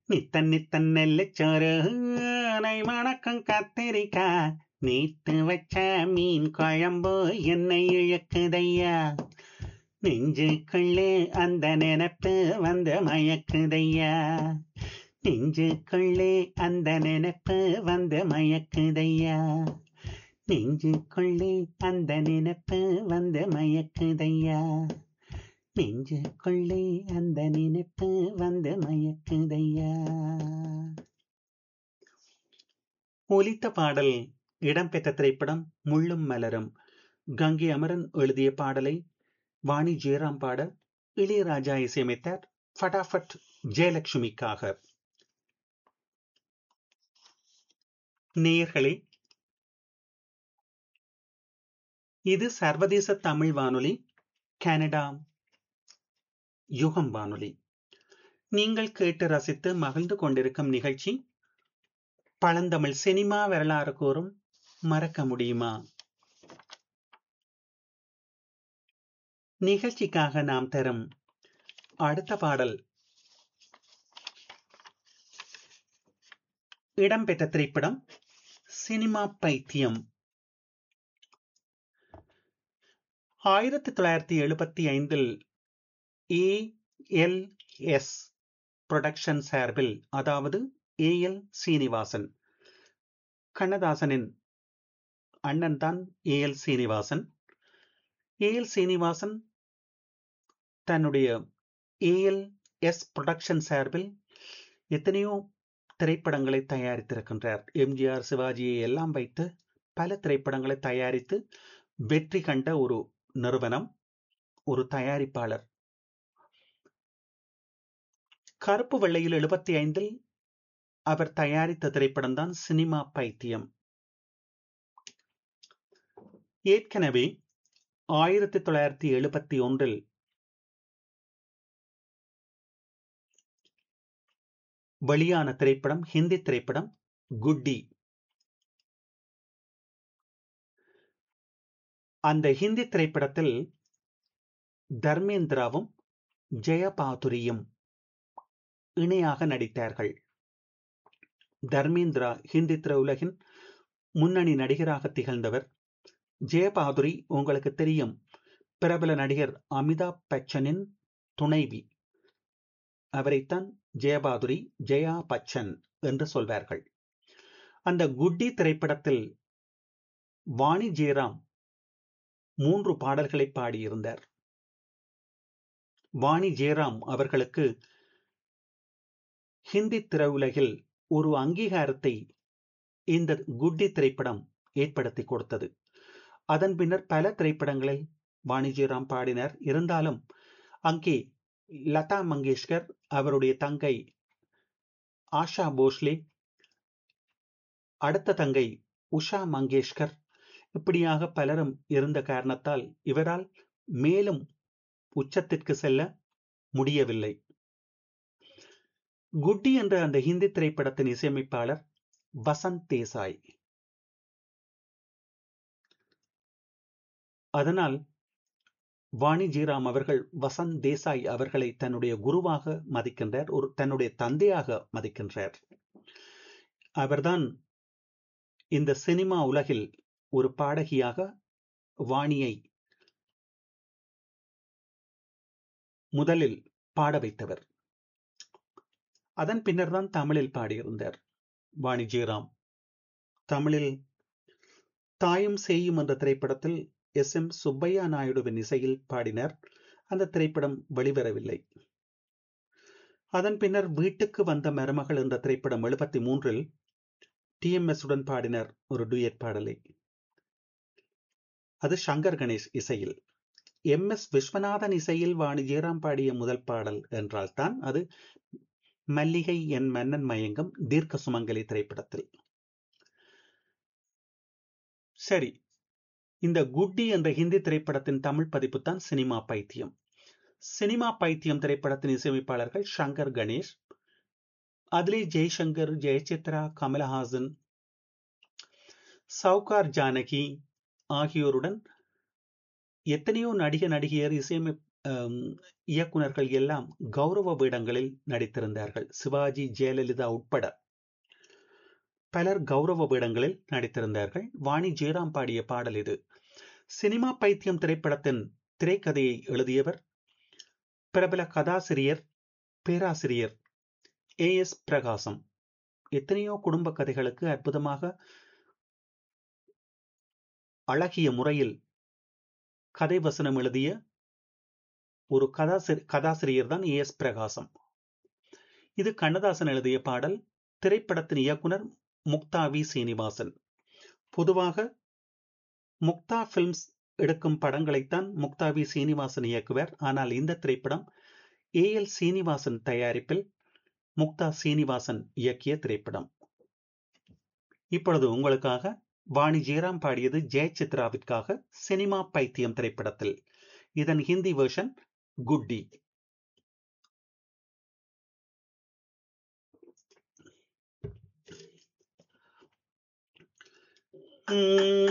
நித்தன் நித்தன் நெல்லுச்சோறு நை மணக்கம் கத்திரிக்கா நீத்து வச்ச மீன் குழம்பு என்னை இழுக்குதையா நெஞ்சுக்குள்ளே அந்த நினைப்பு வந்து மயக்குதையா நெஞ்சுக்குள்ளே அந்த நினைப்பு வந்து மயக்குதையா நெஞ்சுக்குள்ளே அந்த நினைப்பு வந்து மயக்குதையா நெஞ்சுக்குள்ளே அந்த நினைப்பு வந்து மயக்குதையா ஒலித்த பாடல் இடம்பெற்ற திரைப்படம் முள்ளும் மலரும் கங்கை அமரன் எழுதிய பாடலை வாணி ஜெயராம் பாட இளையராஜா இசையமைத்தார் ஃபடாஃபட் ஜெயலட்சுமிக்காக நேயர்களே இது சர்வதேச தமிழ் வானொலி கனடா யுகம் வானொலி நீங்கள் கேட்டு ரசித்து மகிழ்ந்து கொண்டிருக்கும் நிகழ்ச்சி பழந்தமிழ் சினிமா வரலாறு கூறும் மறக்க முடியுமா நிகழ்ச்சிக்காக நாம் தரும் அடுத்த பாடல் இடம்பெற்ற திரைப்படம் சினிமா பைத்தியம் ஆயிரத்தி தொள்ளாயிரத்தி எழுபத்தி ஐந்தில் ஏ எல் எஸ் புரொடக்ஷன் சார்பில் அதாவது ஏ எல் சீனிவாசன் கண்ணதாசனின் அண்ணன் தான் A L Srinivasan A L Srinivasan தன்னுடைய ஏ எல் எஸ் புரொடக்ஷன் சார்பில் எத்தனையோ திரைப்படங்களை தயாரித்திருக்கின்றார் எம்ஜிஆர் சிவாஜியை எல்லாம் வைத்து பல திரைப்படங்களை தயாரித்து வெற்றி கண்ட ஒரு நிறுவனம் ஒரு தயாரிப்பாளர் கருப்பு வெள்ளையில் எழுபத்தி ஐந்தில் அவர் தயாரித்த திரைப்படம் தான் சினிமா பைத்தியம் ஏற்கனவே ஆயிரத்தி தொள்ளாயிரத்தி எழுபத்தி ஒன்றில் வெளியான திரைப்படம் ஹிந்தி திரைப்படம் குட்டி அந்த ஹிந்தி திரைப்படத்தில் தர்மேந்திராவும் ஜெயபாதுரியும் இணையாக நடித்தார்கள் தர்மேந்திரா ஹிந்தி திரையுலகின் முன்னணி நடிகராக திகழ்ந்தவர் ஜெயபாதுரி உங்களுக்கு தெரியும் பிரபல நடிகர் அமிதாப் பச்சனின் துணைவி அவரைத்தான் ஜெயபாதுரி ஜெயா பச்சன் என்று சொல்வார்கள் அந்த குட்டி திரைப்படத்தில் வாணி ஜெயராம் மூன்று பாடல்களை பாடியிருந்தார் வாணி ஜெயராம் அவர்களுக்கு ஹிந்தி திரையுலகில் ஒரு அங்கீகாரத்தை இந்த குட்டி திரைப்படம் ஏற்படுத்தி கொடுத்தது அதன் பின்னர் பல திரைப்படங்களில் வாணி ஜெயராம் பாடினார் இருந்தாலும் அங்கே லதா மங்கேஷ்கர் அவருடைய தங்கை ஆஷா போஸ்லே அடுத்த தங்கை உஷா மங்கேஷ்கர் இப்படியாக பலரும் இருந்த காரணத்தால் இவரால் மேலும் உச்சத்திற்கு செல்ல முடியவில்லை குட்டி என்ற அந்த ஹிந்தி திரைப்படத்தின் இசையமைப்பாளர் வசந்த் தேசாய் அதனால் வாணி ஜீராம் அவர்கள் வசந்த் தேசாய் அவர்களை தன்னுடைய குருவாக மதிக்கின்றார் ஒரு தன்னுடைய தந்தையாக மதிக்கின்றார் அவர்தான் இந்த சினிமா உலகில் ஒரு பாடகியாக வாணியை முதலில் பாட வைத்தவர் அதன் பின்னர் தான் தமிழில் பாடியிருந்தார் வாணி ஜெயராம் தமிழில் தாயும் செய்யும் என்ற திரைப்படத்தில் எஸ் எம் சுப்பையா நாயுடுவின் இசையில் பாடினார் அந்த திரைப்படம் வெளிவரவில்லை அதன் பின்னர் வீட்டுக்கு வந்த மருமகள் என்ற திரைப்படம் எழுபத்தி மூன்றில் டி எம் எஸ் உடன் பாடினார் ஒரு டூயட் பாடலை அது சங்கர் கணேஷ் இசையில் எம் எஸ் விஸ்வநாதன் இசையில் வாணி ஜெயராம் பாடிய முதல் பாடல் என்றால் தான் அது மல்லிகை என் மன்னன் மயங்கம் தீர்க்க சுமங்கலி திரைப்படத்தில் சரி இந்த குட்டி என்ற ஹிந்தி திரைப்படத்தின் தமிழ் பதிப்பு தான் சினிமா பைத்தியம் சினிமா பைத்தியம் திரைப்படத்தின் இசையமைப்பாளர்கள் சங்கர் கணேஷ் அதிலே ஜெய்சங்கர் ஜெயசித்ரா கமலஹாசன் சவுகார் ஜானகி ஆகியோருடன் எத்தனையோ நடிக நடிகையர் இசையமை இயக்குனர்கள் எல்லாம் கௌரவ வேடங்களில் நடித்திருந்தார்கள் சிவாஜி ஜெயலலிதா உட்பட பலர் கௌரவ வேடங்களில் நடித்திருந்தார்கள் வாணி ஜெயராம் பாடிய பாடல் இது சினிமா பைத்தியம் திரைப்படத்தின் திரைக்கதையை எழுதியவர் பிரபல கதாசிரியர் பேராசிரியர் ஏ எஸ் பிரகாசம் எத்தனையோ குடும்ப கதைகளுக்கு அற்புதமாக அழகிய முறையில் கதை வசனம் எழுதிய ஒரு கதாசிரி கதாசிரியர் தான் ஏ எஸ் பிரகாசம் இது கண்ணதாசன் எழுதிய பாடல் திரைப்படத்தின் இயக்குனர் முக்தா வி சீனிவாசன் பொதுவாக முக்தா பிலிம்ஸ் எடுக்கும் படங்களைத்தான் முக்தா வி சீனிவாசன் இயக்குவர் ஆனால் இந்த திரைப்படம் ஏ எல் சீனிவாசன் தயாரிப்பில் முக்தா சீனிவாசன் இயக்கிய திரைப்படம் இப்பொழுது உங்களுக்காக வாணி ஜெயராம் பாடியது ஜெயசித்ராவிற்காக சினிமா பைத்தியம் திரைப்படத்தில் இதன் ஹிந்தி வேர்ஷன் குட்டி Mm.